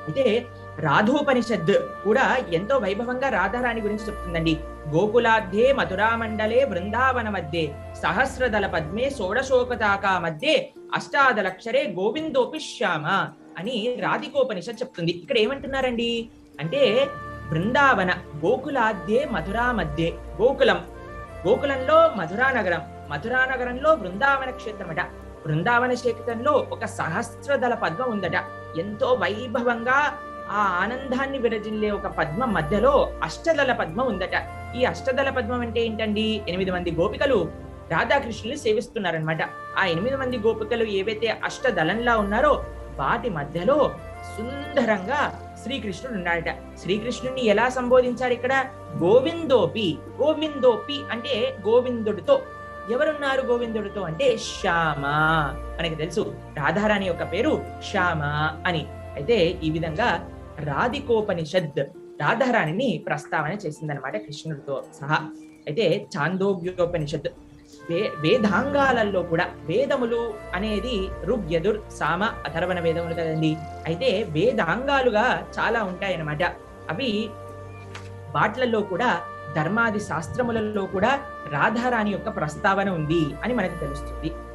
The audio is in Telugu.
అయితే రాధోపనిషద్ కూడా ఎంతో వైభవంగా రాధారాణి గురించి చెప్తుందండి గోకులాధ్యే మథురామండలే బృందావన మధ్యే సహస్రదళ పద్మే షోడశోకతాకా మధ్యే అష్టాదలక్షరే గోవిందోపి శ్యామ అని రాధికోపనిషత్ చెప్తుంది ఇక్కడ ఏమంటున్నారండి అంటే బృందావన గోకులాధ్యే మధురా మధ్యే గోకులం గోకులంలో మధురా నగరం మధురా నగరంలో బృందావన క్షేత్రమట బృందావన క్షేత్రంలో ఒక సహస్రదళ పద్మం ఉందట ఎంతో వైభవంగా ఆ ఆనందాన్ని విరజిల్లే ఒక పద్మం మధ్యలో అష్టదళ పద్మం ఉందట ఈ అష్టదళ పద్మం అంటే ఏంటండి ఎనిమిది మంది గోపికలు రాధాకృష్ణుని సేవిస్తున్నారనమాట ఆ ఎనిమిది మంది గోపికలు ఏవైతే అష్టదళంలా ఉన్నారో వాటి మధ్యలో సుందరంగా శ్రీకృష్ణుడు ఉన్నాడట శ్రీకృష్ణుడిని ఎలా సంబోధించారు ఇక్కడ గోవిందోపి గోవిందోపి అంటే గోవిందుడితో ఎవరున్నారు గోవిందుడితో అంటే శ్యామ మనకి తెలుసు రాధారాణి యొక్క పేరు శ్యామ అని అయితే ఈ విధంగా రాధికోపనిషద్ రాధారాణిని ప్రస్తావన చేసిందనమాట కృష్ణుడితో సహా అయితే చాందోగ్యోపనిషత్ వే వేదాంగాలలో కూడా వేదములు అనేది ఋగ్ యదుర్ సామ అథర్వణ వేదములు కదండి అయితే వేదాంగాలుగా చాలా ఉంటాయన్నమాట అవి వాట్లలో కూడా ధర్మాది శాస్త్రములలో కూడా రాధారాణి యొక్క ప్రస్తావన ఉంది అని మనకు తెలుస్తుంది